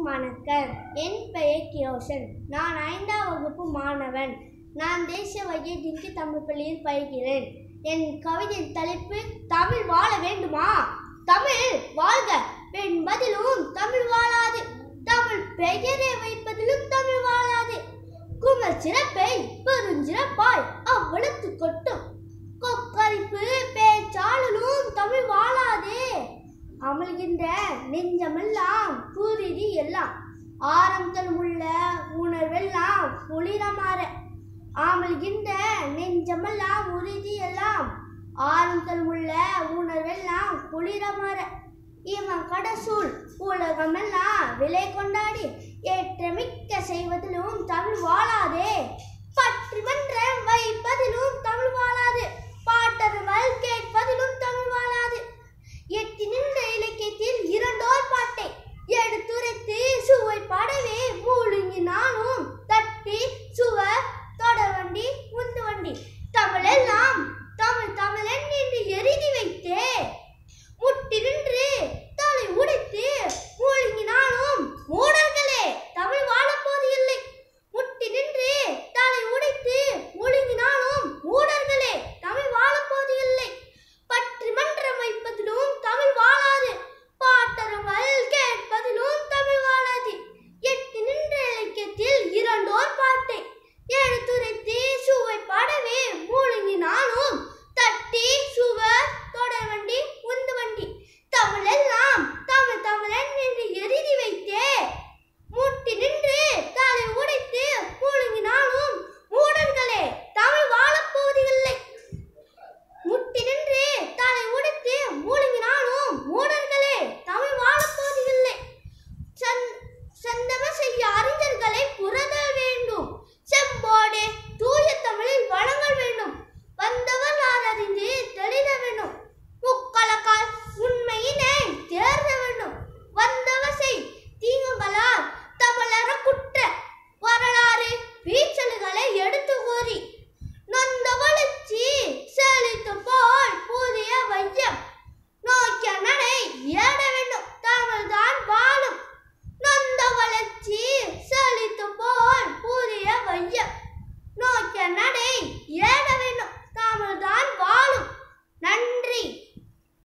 வணக்கம் என் பெயர் கிரோஷன் நான் ஐந்தாம் வகுப்பு மாணவன் நான் தேசிய வகை திங்கி தமிழ் பள்ளியில் பயில்கிறேன் என் கவிதையின் தலைப்பு தமிழ் வாழ வேண்டுமா தமிழ் வாழ்க என்பதிலும் தமிழ் வாழாது தமிழ் பெயரை வைப்பதிலும் தமிழ் வாழாது குமல் சிறப்பை பெருஞ்சிறப்பாய் அவ்வளத்து கொட்டும் கொக்கரிப்பு பேச்சாளனும் தமிழ் வாழாதே அமல்கின்ற நெஞ்சமெல்லாம் கூறிதி எல்லாம் ஆரம்பத்தில் உள்ள உணர்வெல்லாம் குளிரமாற அமல்கின்ற நெஞ்சமெல்லாம் உறுதி எல்லாம் ஆரம்பத்தில் உள்ள உணர்வெல்லாம் குளிரமாற இவன் கடசூல் உலகமெல்லாம் விலை கொண்டாடி ஏற்றமிக்க செய்வதிலும் தமிழ் வாழாதே பற்றி வந்த